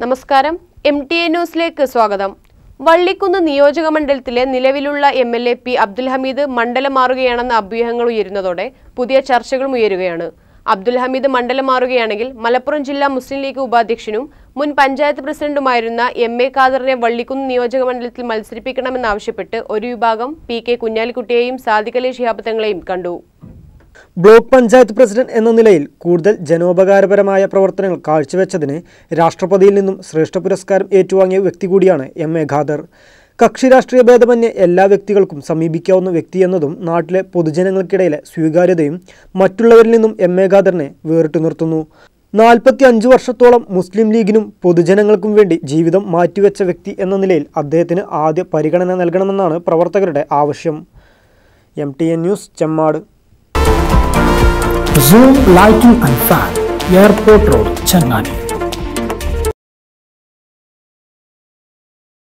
നമസ്കാരം M T A ന്യൂസിലേക്ക് സ്വാഗതം വള്ളിക്കുന്ന് നിയോജക മണ്ഡലത്തിലെ നിലവിലുള്ള M L A P Abdul Hameed മണ്ഡലം മാറുകയാണെന്ന അഭ്യൂഹങ്ങൾ ഉയരുന്നതോടെ പുതിയ ചർച്ചകളും ഉയരുകയാണ് അബ്ദുൽ ഹമീദ് മണ്ഡലം മാറുകയാണെങ്കിൽ മലപ്പുറം ജില്ലാ മുസ്ലിം ലീഗ് ഉപാധ്യക്ഷനും മുൻ പഞ്ചായത്ത് പ്രസിഡന്റുമായിരുന്ന എം എ ഖാദറിനെ വള്ളിക്കുന്ന് നിയോജക മണ്ഡലത്തിൽ മത്സരിപ്പിക്കണമെന്നാവശ്യപ്പെട്ട് ഒരു വിഭാഗം പി കെ കുഞ്ഞാലിക്കുട്ടിയെയും സാദിഖലി ശിഹാബ് തങ്ങളെയും കണ്ടു ബ്ലോക്ക് പഞ്ചായത്ത് പ്രസിഡന്റ് എന്ന നിലയിൽ കൂടുതൽ ജനോപകാരപരമായ പ്രവർത്തനങ്ങൾ കാഴ്ചവെച്ചതിന് രാഷ്ട്രപതിയിൽ നിന്നും ശ്രേഷ്ഠ പുരസ്കാരം ഏറ്റുവാങ്ങിയ വ്യക്തി കൂടിയാണ് എം എ ഖാദർ കക്ഷി രാഷ്ട്രീയ ഭേദമന്യേ എല്ലാ വ്യക്തികൾക്കും സമീപിക്കാവുന്ന വ്യക്തി എന്നതും നാട്ടിലെ പൊതുജനങ്ങൾക്കിടയിലെ സ്വീകാര്യതയും മറ്റുള്ളവരിൽ നിന്നും എം എ ഖാദറിനെ വേറിട്ടു നിർത്തുന്നു നാൽപ്പത്തി അഞ്ച് വർഷത്തോളം മുസ്ലിം ലീഗിനും പൊതുജനങ്ങൾക്കും വേണ്ടി ജീവിതം മാറ്റിവെച്ച വ്യക്തി എന്ന നിലയിൽ അദ്ദേഹത്തിന് ആദ്യ പരിഗണന നൽകണമെന്നാണ് പ്രവർത്തകരുടെ ആവശ്യം M T N news Chemmad Zoom Lighting and Fan, Airport Road, Chennai.